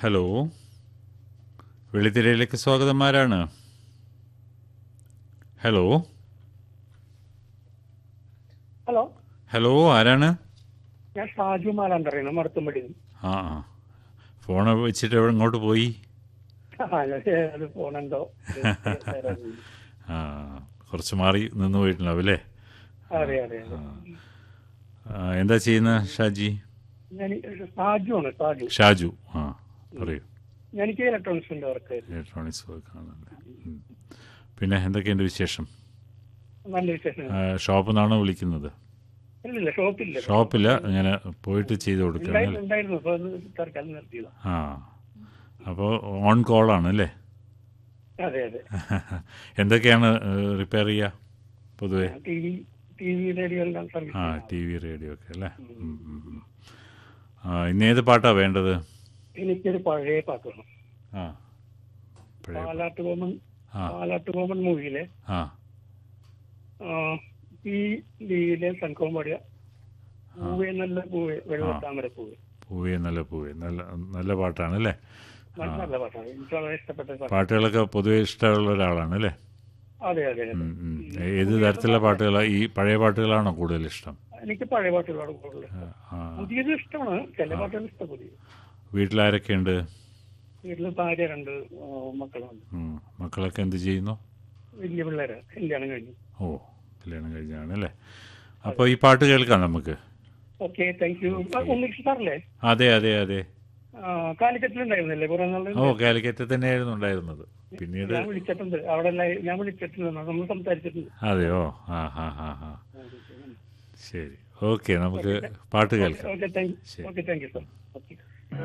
Hello വെള്ളിത്തിരയിലേക്ക് സ്വാഗതം ആരാണ് hello hello hello ആരാണ് ഞാൻ ഷാജു മാലാണ്ടറിയണം മടത്തുമ്പടി ആ ആ ഫോൺ വെച്ചിട്ട് എവിടെ ഇങ്ങോട്ട് പോയി അത് ഫോണുണ്ടോ ആ കുറച്ച് മാറി നിന്ന് പോയിട്ടുണ്ടാവും അല്ലേ അതെ അതെ അതെ ആ, എന്താ ചെയ്യുന്ന ഷാജി ഞാൻ ഷാജു ആണ് ഷാജു ഷാജു ആ പറയൂ ഞാൻ എനിക്ക് ഇലക്ട്രോണിക്സിന്റെ വർക്ക് ഇലക്ട്രോണിക്സ് വർക്കാണല്ലേ ഉം. പിന്നെ എന്തൊക്കെയുണ്ട് വിശേഷം നല്ല വിശേഷം ആ, ഷോപ്പിൽ നിന്നാണോ വിളിക്കുന്നത് ഇല്ലില്ല ഷോപ്പില്ല ഷോപ്പില്ല ഇങ്ങനെ പോയിട്ട് ചെയ്ത് കൊടുക്കുക ഉണ്ടായിരുന്നു ഉണ്ടായിരുന്നു ഇപ്പൊ ഒന്ന് തൽക്കാലം നിർത്തിയതാ ആ അപ്പോൾ ഓൺ കോളാണ് അല്ലേ അതെ അതെ എന്തൊക്കെയാണ് റിപ്പയർ ചെയ്യുക പൊതുവേ T V T V radio എല്ലാം സർവീസ് ആ ടി വി റേഡിയോ ഒക്കെ അല്ലേ ഉം, ഉം, ഉം. ആ ഇന്ന് ഏത് പാട്ടാണ് വേണ്ടത് എനിക്കൊരു പഴയ പാട്ട് വേണം ആ പഴയ പാലാട്ട് കോമൺ ആ പാലാട്ട് കോമൺ മൂവിയിലെ ആ ഈ ലീവിലെ സംഘവും പാടിയ പൂവേ നല്ല പൂവേ വെള്ളത്താമര പൂവേ പൂവേ നല്ല പൂവേ നല്ല നല്ല പാട്ടാണ് അല്ലേ നല്ല നല്ല പാട്ടാണ് എനിക്ക് വളരെ ഇഷ്ടപ്പെട്ട പാട്ട് പാട്ടുകളൊക്കെ പൊതുവേ ഇഷ്ടമുള്ള ഒരാളാണ് അല്ലേ അതെ അതെ അതെ ഉം, ഉം. ഏത് തരത്തിലുള്ള പാട്ടുകളാണ് ഈ പഴയ പാട്ടുകളാണോ കൂടുതൽ ഇഷ്ടം എനിക്ക് പഴയ പാട്ടുകളാണ് കൂടുതൽ ആ, ആ. പുതിയത് ഇഷ്ടമാണ് ചില പാട്ടുകൾ ഇഷ്ടം പുതിയ വീട്ടിലാരൊക്കെ ഉണ്ട് വീട്ടിൽ ഭാര്യ രണ്ട് ആ, മക്കളുണ്ട് ഉം. മക്കളൊക്കെ എന്ത് ചെയ്യുന്നു വലിയ പിള്ളേര് കല്യാണം കഴിഞ്ഞു ഓ കല്യാണം കഴിഞ്ഞാണ് അല്ലേ അപ്പോൾ ഈ പാട്ട് കേൾക്കാം നമുക്ക് ഓക്കെ താങ്ക് യു ഒന്നിച്ച് സാറല്ലേ അതെ അതെ അതെ കാലിക്കറ്റിലുണ്ടായിരുന്നല്ലേ കുറെ നാള് ഓ കാലിക്കറ്റ് തന്നെയായിരുന്നു ഉണ്ടായിരുന്നത് പിന്നീട് ഞാൻ വിളിച്ചിട്ടുണ്ട് അവിടെ ലൈ- ഞാൻ വിളിച്ചിട്ടുണ്ട് നമ്മൾ സംസാരിച്ചിട്ടുണ്ട് അതെയോ ആ ഹാ ഹാ ഹാ ശരി ഓക്കെ നമുക്ക് പാട്ട് കേൾക്കാം ഓക്കെ താങ്ക് ശരി. Okay thank you sir okay